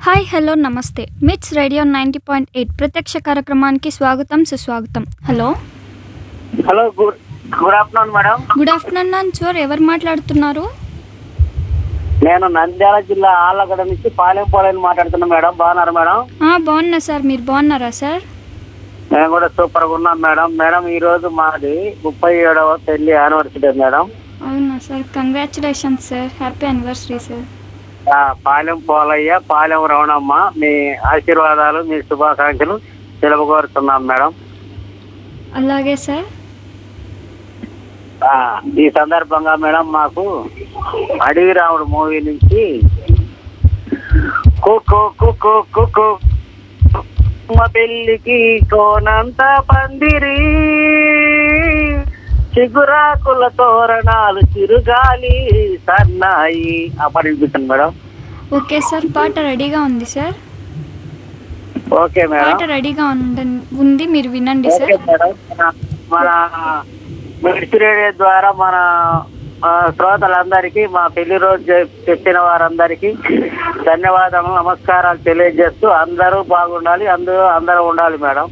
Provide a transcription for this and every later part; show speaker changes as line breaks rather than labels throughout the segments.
hi hello నమస్తే మిట్స్ radio ninety point eight ప్రత్యక్ష కార్యక్రమానికి స్వాగతం సుస్వాగతం hello
hello good good afternoon madam
good afternoon sir ఎవరు మాట్లాడుతున్నారు
నేను నంద్యాల జిల్లా ఆళ్ళగడ నుంచి పాలెం పోలేని మాట్లాడుతున్నా మేడం బాగున్నారు మేడం
ఆ, బాగున్నా సార్ మీరు బాగున్నారా సార్
నేను కూడా సూపర్గా ఉన్నాను మేడం మేడం ఈ రోజు మాది ముప్పై ఏడవ పెళ్లి యానివర్సరీ మేడం
అవునా sir congratulations sir happy anniversary sir
ఆ, పాలెం పోలయ్య పాలెం రవణమ్మ మీ ఆశీర్వాదాలు మీ శుభాకాంక్షలు తెలుపుకోరుతున్నాం మేడం
అలాగే సార్
ఆ, ఈ సందర్భంగా మేడం మాకు అడవి రాముడు మూవీ నుంచి కుకో కుకో కుకో మా పెళ్ళికి కోనంత పందిరి చిగురాకుల తోరణాలు చిరుగాలి సన్నాయి ఆ పాట వినిపిస్తుంది మేడం
ఓకే సార్ పాట రెడీగా ఉంది సార్
ఓకే మేడం
పాట రెడీగా ఉండ ఉంది మీరు వినండి
ఓకే
సార్
మేడం మన- మన మిర్చి రేడియో ద్వారా మన ఆ, శ్రోతలందరికీ మా పెళ్లి రోజు చె- చెప్పిన వారందరికీ ధన్యవాదాలు నమస్కారాలు తెలియజేస్తూ అందరూ బాగుండాలి అందరూ అందరూ ఉండాలి మేడం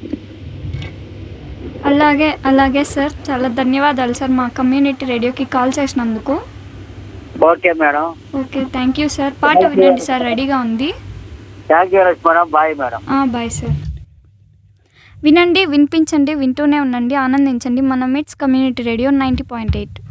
అలాగే అలాగే సార్ చాలా ధన్యవాదాలు సార్ మా కమ్యూనిటీ రేడియోకి కాల్ చేసినందుకు
okay madam
okay thank you sir పాట వినండి సార్ రెడీగా ఉంది
thank you very much madam bye madam
bye sir వినండి వినిపించండి వింటూనే ఉండండి ఆనందించండి మన MITS community radio ninety point eight